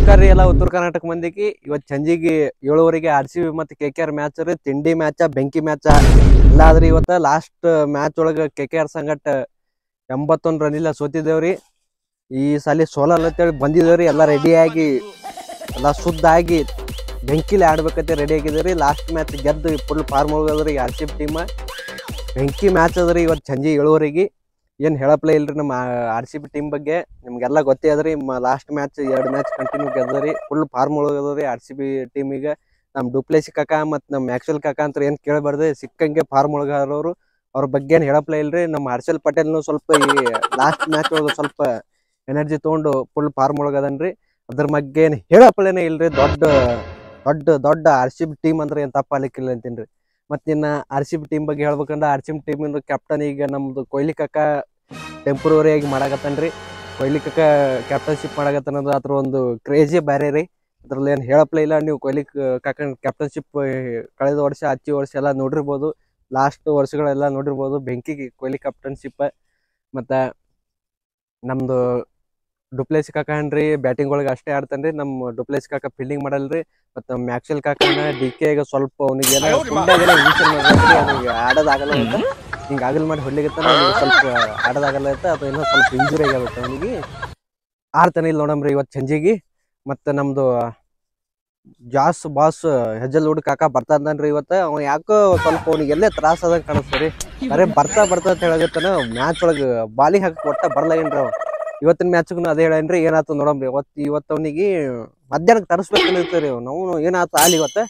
ನಮಸ್ಕಾರ ರೀ ಎಲ್ಲ ಉತ್ತರ ಕರ್ನಾಟಕ ಮಂದಿಗೆ ಇವತ್ತು ಸಂಜಿಗೆ ಏಳುವರೆಗೆ ಆರ್ ಸಿ ಬಿ ಮತ್ತು ಕೆ ಕೆ ಆರ್ ಮ್ಯಾಚ್ ರೀ ತಿಂಡಿ ಮ್ಯಾಚ ಬೆಂಕಿ ಮ್ಯಾಚ ಇಲ್ಲ ಆದ್ರಿ ಇವತ್ತು ಲಾಸ್ಟ್ ಮ್ಯಾಚ್ ಒಳಗೆ ಕೆ ಕೆ ಆರ್ ಸಂಗಟ ಎಂಬತ್ತೊಂದು ರನ್ ಇಲ್ಲ ಸೋತಿದ್ದೇವ್ರಿ ಈ ಸಲ ಸೋಲಲ್ಲ ಅಂತೇಳಿ ಬಂದಿದ್ದೇವ್ರಿ ಎಲ್ಲ ರೆಡಿಯಾಗಿ ಎಲ್ಲ ಶುದ್ಧಾಗಿ ಬೆಂಕಿಲಿ ಆಡ್ಬೇಕಂತ ರೆಡಿ ಆಗಿದ್ದೇವ್ರಿ ಲಾಸ್ಟ್ ಮ್ಯಾಚ್ ಗೆದ್ದು ಫುಲ್ ಫಾರ್ಮ್ ಹೋಗದ್ರಿ ಆರ್ ಸಿ ಬಿ ಟೀಮ್ ಬೆಂಕಿ ಮ್ಯಾಚ್ ಅದ್ರಿ ಇವತ್ತು ಸಂಜೆ ಏಳುವರೆಗೆ ಏನು ಹೇಳಪ್ಲೇ ಇಲ್ರಿ ನಮ್ಮ ಆರ್ ಸಿ ಬಿ ಟೀಮ್ ಬಗ್ಗೆ ನಿಮ್ಗೆಲ್ಲ ಗೊತ್ತೇ ಅದ್ರಿ ಲಾಸ್ಟ್ ಮ್ಯಾಚ್ ಎರಡು ಮ್ಯಾಚ್ ಕಂಟಿನ್ಯೂ ಗೆದ್ದರಿ ಫುಲ್ ಫಾರ್ಮ್ ಒಳಗದ್ರಿ ಆರ್ ಸಿ ಬಿ ಟೀಮಿಗೆ ನಮ್ಮ ಡುಪ್ಲೇಸಿ ಕಾಕ ಮತ್ತು ನಮ್ಮ ಮ್ಯಾಕ್ಸೆಲ್ ಕಾಕ ಅಂತ ಏನು ಕೇಳಬಾರ್ದು ಸಿಕ್ಕಂಗೆ ಫಾರ್ಮ್ ಒಳಗಾರವ್ರು ಅವ್ರ ಬಗ್ಗೆ ಏನು ಹೇಳಪ್ಲೇ ಇಲ್ರಿ ನಮ್ಮ ಹರ್ಷಲ್ ಪಟೇಲ್ನು ಸ್ವಲ್ಪ ಈ ಲಾಸ್ಟ್ ಮ್ಯಾಚ್ ಒಳಗೆ ಸ್ವಲ್ಪ ಎನರ್ಜಿ ತೊಗೊಂಡು ಫುಲ್ ಫಾರ್ಮ್ ಒಳಗದನ್ರಿ ಅದ್ರ ಬಗ್ಗೆ ಏನು ಹೇಳಪ್ಲೇನೆ ಇಲ್ರಿ ದೊಡ್ಡ ದೊಡ್ಡ ದೊಡ್ಡ ಆರ್ ಸಿ ಬಿ ಟೀಮ್ ಅಂದ್ರೆ ಏನು ತಪ್ಪಾಲಿಕ್ಕಿಲ್ಲ ಅಂತೀನಿ ಮತ್ತು ಇನ್ನು ಆರ್ ಸಿ ಬಿ ಟೀಮ್ ಬಗ್ಗೆ ಹೇಳ್ಬೇಕಂದ್ರೆ ಆರ್ ಸಿ ಬಿ ಟೀಮಿಂದ ಕ್ಯಾಪ್ಟನ್ ಈಗ ನಮ್ದು ಕೊಹ್ಲಿ ಕಾಕ ಟೆಂಪ್ರವರಿ ಆಗಿ ಮಾಡಾಕತ್ತಾನ್ರಿ ಕೊಹ್ಲಿ ಕಾಕ ಕ್ಯಾಪ್ಟನ್ಶಿಪ್ ಮಾಡಾಕತ್ತಾನಂದ್ರೆ ಅದ್ರ ಒಂದು ಕ್ರೇಜಿ ಬೇರೆ ರೀ ಅದ್ರಲ್ಲಿ ಏನು ಹೇಳಪ್ಲೇ ಇಲ್ಲ ನೀವು ಕೊಹ್ಲಿ ಕಾಕನ್ ಕ್ಯಾಪ್ಟನ್ಶಿಪ್ ಕಳೆದ ವರ್ಷ ಹಚ್ಚಿ ವರ್ಷ ಎಲ್ಲ ನೋಡಿರ್ಬೋದು ಲಾಸ್ಟ್ ವರ್ಷಗಳೆಲ್ಲ ನೋಡಿರ್ಬೋದು ಬೆಂಕಿ ಕೊಹ್ಲಿ ಕ್ಯಾಪ್ಟನ್ಶಿಪ್ ಮತ್ತು ನಮ್ದು ಡುಪ್ಲೇಸಿ ಕಾಕ ಏನ್ರಿ ಬ್ಯಾಟಿಂಗ್ ಒಳಗೆ ಅಷ್ಟೇ ಆಡ್ತಾನ್ರಿ ನಮ್ಮ ಡುಪ್ಲೇಸಿ ಕಾಕ ಫೀಲ್ಡಿಂಗ್ ಮಾಡಲ್ರಿ ಮತ್ತು ನಮ್ಮ ಮ್ಯಾಕ್ಸೆಲ್ ಕಾಕನ ಡಿ ಕೆಗೆ ಸ್ವಲ್ಪ ಅವನಿಗೆ ಏನೋ ಕುಂಡಾಗೆಲ್ಲ ಇಂಜೆಕ್ಷನ್ ಮಾಡ್ರಿ ಅವನಿಗೆ ಆಡೋದಾಗಲ್ಲ ಅಂತ ಹಿಂಗೆ ಆಗಲ್ ಮಾಡಿ ಹೊಡ್ಲಿಕ್ಕೆ ಅವ್ನಿಗೆ ಸ್ವಲ್ಪ ಆಡೋದಾಗಲ್ಲ ಅಂತ ಅದು ಏನೋ ಸ್ವಲ್ಪ ಇಂಜುರಿ ಆಗುತ್ತೆ ಅವನಿಗೆ ಆಡ್ತಾನೆ ಇಲ್ಲ ನೋಡಮ್ರಿ ಇವತ್ತು ಸಂಜೆಗೆ ಮತ್ತು ನಮ್ದು ಜಾಸ್ ಬಾಸ್ ಹೆಜ್ಜಲ್ ಹುಡುಗ ಕಾಕ ಬರ್ತಾ ಇದ್ದಾನ್ರಿ ಇವತ್ತು ಅವ ಯಾಕೋ ಸ್ವಲ್ಪ ಅವ್ನಿಗೆ ಎಲ್ಲೇ ತ್ರಾಸ ಆದಂಗೆ ಕಾಣಿಸ್ತಾರೆ ಬರೇ ಬರ್ತಾ ಬರ್ತಾ ಅಂತ ಹೇಳಕತ್ತಾನ ಮ್ಯಾಚ್ ಒಳಗೆ ಬಾಲಿಂಗ್ ಹಾಕಿ ಒಟ್ಟ ಬರ್ಲಾಗೇನ್ರಿ ಅವ ಇವತ್ತಿನ ಮ್ಯಾಚ್ಗೂ ಅದೇ ಹೇಳೇನ್ರಿ ಏನಾಯ್ತು ನೋಡಮ್ರಿ ಇವತ್ತು ಇವತ್ತು ಅವನಿಗೆ ಮಧ್ಯಾಹ್ನಕ್ಕೆ ತರಿಸ್ಬೇಕು ರೀ ನಾವು ಏನಾಯ್ತು ಆಲಿ ಇವತ್ತು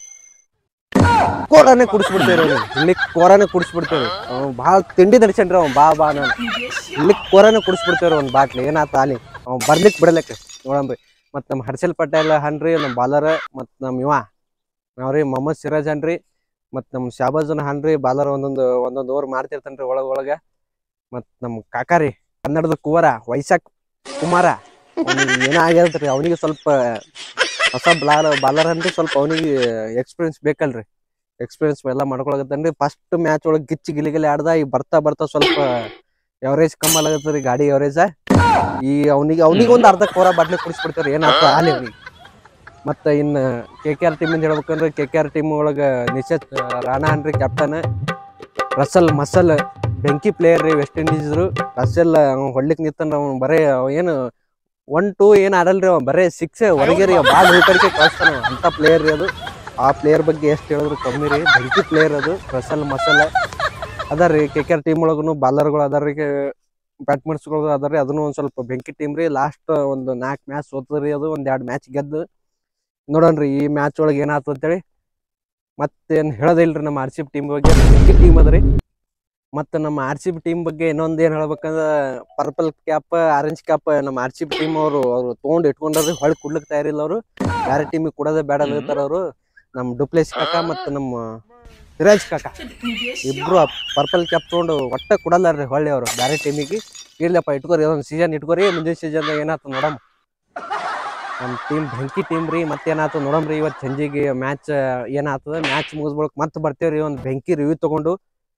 ಕೋರಾನೇ ಕುಡಿಸ್ಬಿಡ್ತೇವ್ರಿ ಅವ್ನಿಗೆ ಇಲ್ಲಿ ಕೋರಾನೇ ಕುಡಿಸ್ಬಿಡ್ತೇವ್ರಿ ಅವ್ನು ಭಾಳ ತಿಂಡಿ ದರ್ಶನ್ರಿ ಅವ್ನು ಬಾ ಬಾ ನಾನು ಇಲ್ಲಿ ಕೋರಾನೇ ಕುಡಿಸ್ಬಿಡ್ತೇವ್ರಿ ಒಂದು ಬಾಟ್ಲಿ ಏನಾಯ್ತು ಆಲಿ ಅವ್ನು ಬರ್ಲಿಕ್ಕೆ ಬಿಡಲಕ್ಕೆ ನೋಡಮ್ರಿ ಮತ್ತು ನಮ್ಮ ಹರ್ಷಲ್ ಪಟೇಲ್ ಹನ್ರಿ ನಮ್ಮ ಬಾಲರ್ ಮತ್ತು ನಮ್ಮ ಇವ ನಾವ್ರಿ ಮೊಹಮ್ಮದ್ ಸಿರಾಜ್ ಹನ್ರಿ ಮತ್ತು ನಮ್ಮ ಶಾಬಾಜನ್ ಹನ್ರಿ ಬಾಲರ್ ಒಂದೊಂದು ಒಂದೊಂದು ಓವರ್ ಮಾಡ್ತಿರ್ತಾನ್ರಿ ಒಳಗೆ ಒಳಗೆ ಮತ್ತು ನಮ್ಮ ಕಾಕಾರಿ ಕನ್ನಡದ ಕುವರ ವೈಶಾಖ್ ಕುಮಾರ ಅವ್ನಿಗೆ ಏನೋ ಆಗ್ಯದ್ರಿ ಅವನಿಗೆ ಸ್ವಲ್ಪ ಹೊಸ ಬ್ಲಾರ್ ಬಾಲರ್ ಅಂದ್ರೆ ಸ್ವಲ್ಪ ಅವನಿಗೆ ಎಕ್ಸ್ಪೀರಿಯನ್ಸ್ ಬೇಕಲ್ರಿ ಎಕ್ಸ್ಪೀರಿಯನ್ಸ್ ಎಲ್ಲ ಮಾಡ್ಕೊಳಕತ್ತನ್ರಿ ಫಸ್ಟ್ ಮ್ಯಾಚ್ ಒಳಗೆ ಗಿಚ್ಚಿ ಗಿಲಿಗಿಲಿ ಆಡ್ದ ಈಗ ಬರ್ತಾ ಬರ್ತಾ ಸ್ವಲ್ಪ ಎವರೇಜ್ ಕಮ್ಮಿ ಆಗತ್ತರಿ ಗಾಡಿ ಎವರೇಜ ಈ ಅವನಿಗೆ ಅವನಿಗೆ ಒಂದು ಅರ್ಧ ಕೋರ ಬಾಟ್ಲಿ ಕುಡಿಸ್ಬಿಡ್ತಾರೆ ಏನಾಗ್ತದೆ ಆಲಿ ಅವನಿಗೆ ಮತ್ತು ಇನ್ನು ಕೆ ಕೆ ಆರ್ ಟೀಮಿಂದ ಹೇಳ್ಬೇಕಂದ್ರೆ ಕೆ ಕೆ ಆರ್ ಟೀಮ್ ಒಳಗೆ ನಿಶತ್ ರಾಣಾ ಅನ್ರಿ ಕ್ಯಾಪ್ಟನ್ ರಸಲ್ ಮಸಲ್ ಬೆಂಕಿ ಪ್ಲೇಯರ್ ರೀ ವೆಸ್ಟ್ ಇಂಡೀಸ್ರು ರಸಲ್ ಅವ್ನು ಹೊಡ್ಲಿಕ್ಕೆ ನಿಂತಂದ್ರೆ ಅವ್ನು ಬರೇ ಅವ ಏನು ಒನ್ ಟೂ ಏನು ಆಡಲ್ರಿ ಅವ ಬರೇ ಸಿಕ್ಸ್ ಹೊರಗೆ ರೀ ಭಾಳ ಹುಡುಕಡಿಕೆ ಕಳಿಸ್ತಾನ ಅಂಥ ಪ್ಲೇಯರ್ ರೀ ಅದು ಆ ಪ್ಲೇಯರ್ ಬಗ್ಗೆ ಎಷ್ಟು ಹೇಳಿದ್ರು ಕಮ್ಮಿ ರೀ ಬೆಂಕಿ ಪ್ಲೇಯರ್ ಅದು ರಸಲ್ ಮಸಲ್ ಅದ ರೀ ಕೆ ಕೆ ಆರ್ ಟೀಮ್ ಒಳಗೂ ಬಾಲರ್ಗಳು ಅದಾರ ರೀ ಬ್ಯಾಟ್ಮನ್ಸ್ಗಳು ಅದಾರ ರೀ ಅದನ್ನು ಒಂದು ಸ್ವಲ್ಪ ಬೆಂಕಿ ಟೀಮ್ ರೀ ಲಾಸ್ಟ್ ಒಂದು ನಾಲ್ಕು ಮ್ಯಾಚ್ ಸೋತದ್ರಿ ಅದು ಒಂದು ಎರಡು ಮ್ಯಾಚ್ ಗೆದ್ದು ನೋಡೋಣ್ರಿ ಈ ಮ್ಯಾಚ್ ಒಳಗೆ ಏನಾಯ್ತು ಅಂತೇಳಿ ಮತ್ತೇನು ಹೇಳೋದಿಲ್ರಿ ನಮ್ಮ ಆರ್ ಸಿ ಬಿ ಟೀಮ್ ಬಗ್ಗೆ ಬೆಂಕಿ ಟೀಮ್ ಅದ ರೀ ಮತ್ತು ನಮ್ಮ ಆರ್ ಸಿ ಬಿ ಟೀಮ್ ಬಗ್ಗೆ ಇನ್ನೊಂದು ಏನು ಹೇಳ್ಬೇಕಂದ್ರೆ ಪರ್ಪಲ್ ಕ್ಯಾಪ್ ಆರೆಂಜ್ ಕ್ಯಾಪ್ ನಮ್ಮ ಆರ್ ಸಿ ಬಿ ಟೀಮ್ ಅವರು ಅವರು ತೊಗೊಂಡು ಇಟ್ಕೊಂಡ್ರಿ ಹೊಳ್ಳಿ ಕೊಡ್ಲಿಕ್ಕೆ ತಯಾರಿಲ್ಲ ಅವರು ಬೇರೆ ಟೀಮಿಗೆ ಕೊಡೋದೇ ಬೇಡ ಅಂತಾರ ಅವರು ನಮ್ಮ ಡುಪ್ಲೇಸ್ ಕಾಕ ಮತ್ತು ನಮ್ಮ ಸಿರಾಜ್ ಕಾಕ ಇಬ್ರು ಪರ್ಪಲ್ ಕ್ಯಾಪ್ ತೊಗೊಂಡು ಒಟ್ಟ ಕೊಡಲ್ಲ ರೀ ಹೊಳ್ಳಿ ಅವರು ಬೇರೆ ಟೀಮಿಗೆ ಇರ್ಲಪ್ಪ ಇಟ್ಕೋರಿ ಒಂದು ಸೀಸನ್ ಇಟ್ಕೋರಿ ಮುಂದಿನ ಸೀಸನ್ದಾಗ ಏನಾಯ್ತು ನೋಡಮ್ ನಮ್ಮ ಟೀಮ್ ಬೆಂಕಿ ಟೀಮ್ ರೀ ಮತ್ತೇನಾಯ್ತು ನೋಡಮ್ರಿ ಇವತ್ತು ಸಂಜೆಗೆ ಮ್ಯಾಚ್ ಏನಾಗ್ತದೆ ಮ್ಯಾಚ್ ಮುಗಿಸ್ಕೊಳಕ್ ಮತ್ತೆ ಬರ್ತೇವ್ರಿ ಒಂದು ಬೆಂಕಿ ರಿವ್ಯೂ ತಗೊಂಡು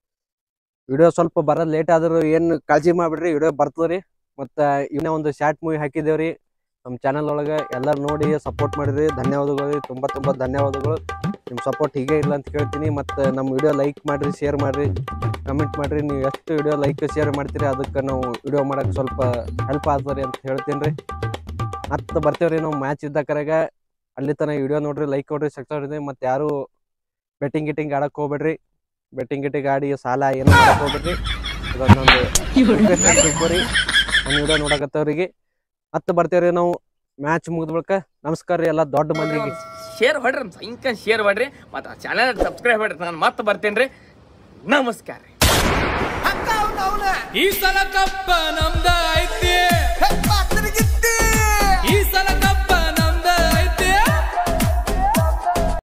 ವಿಡಿಯೋ ಸ್ವಲ್ಪ ಬರೋದು ಲೇಟ್ ಆದ್ರೂ ಏನು ಕಾಳಜಿ ಮಾಡ್ಬಿಡ್ರಿ ವಿಡಿಯೋ ಬರ್ತದ್ರಿ ಮತ್ತು ಇನ್ನೇ ಒಂದು ಶಾರ್ಟ್ ಮೂವಿ ಹಾಕಿದ್ದೇವ್ರಿ ನಮ್ಮ ಚಾನಲ್ ಒಳಗೆ ಎಲ್ಲರೂ ನೋಡಿ ಸಪೋರ್ಟ್ ಮಾಡಿದ್ರಿ ಧನ್ಯವಾದಗಳು ರೀ ತುಂಬ ತುಂಬ ಧನ್ಯವಾದಗಳು ನಿಮ್ಮ ಸಪೋರ್ಟ್ ಹೀಗೆ ಇಲ್ಲ ಅಂತ ಕೇಳ್ತೀನಿ ಮತ್ತು ನಮ್ಮ ವಿಡಿಯೋ ಲೈಕ್ ಮಾಡಿರಿ ಶೇರ್ ಮಾಡಿರಿ ಕಮೆಂಟ್ ಮಾಡಿರಿ ನೀವು ಎಷ್ಟು ವಿಡಿಯೋ ಲೈಕ್ ಶೇರ್ ಮಾಡ್ತೀರಿ ಅದಕ್ಕೆ ನಾವು ವಿಡಿಯೋ ಮಾಡೋಕ್ಕೆ ಸ್ವಲ್ಪ ಹೆಲ್ಪ್ ಆಗ್ತದೆ ಅಂತ ಹೇಳ್ತೀನಿ ರೀ ಮತ್ತೆ ಬರ್ತೇವ್ರಿ ನಾವು ಮ್ಯಾಚ್ ಇದ್ದಕರಾಗ ಅಲ್ಲಿ ತನಕ ವಿಡಿಯೋ ನೋಡ್ರಿ ಲೈಕ್ ಕೊಡ್ರಿ ಸಕ್ಸಸ್ ಹೊಡಿದ್ರಿ ಮತ್ತು ಯಾರು ಬೆಟ್ಟಿಂಗ್ ಗಿಟ್ಟಿಂಗ್ ಆಡಕ್ಕೆ ಹೋಗ್ಬೇಡ್ರಿ ಬೆಟ್ಟಿಂಗ್ ಗಿಟ್ಟಿಂಗ್ ಆಡಿ ಸಾಲ ಏನು ಮಾಡಕ್ಕೆ ಹೋಗ್ಬೇಡ್ರಿ ಇದೊಂದೊಂದು ತಿಳ್ಕೊರಿ ನಮ್ಮ ವಿಡಿಯೋ ನೋಡಕತ್ತವ್ರಿಗೆ ಮತ್ತೆ ಬರ್ತೇವ್ರಿ ನಾವು ಮ್ಯಾಚ್ ಮುಗಿದ ಬಳಿಕ ನಮಸ್ಕಾರ ರೀ ಎಲ್ಲ ದೊಡ್ಡ ಮಂದಿಗೆ ಶೇರ್ ಹೊಡ್ರಿ ಭಯಂಕರ ಶೇರ್ ಮಾಡ್ರಿ ಮತ್ತು ಚಾನಲ್ ಸಬ್ಸ್ಕ್ರೈಬ್ ಮಾಡ್ರಿ ನಾನು ಮತ್ತೆ ಬರ್ತೇನೆ ರೀ ನಮಸ್ಕಾರ ರೀ ಈ ಸಲ ಕಪ್ಪ ನಮ್ದ ಐತೆ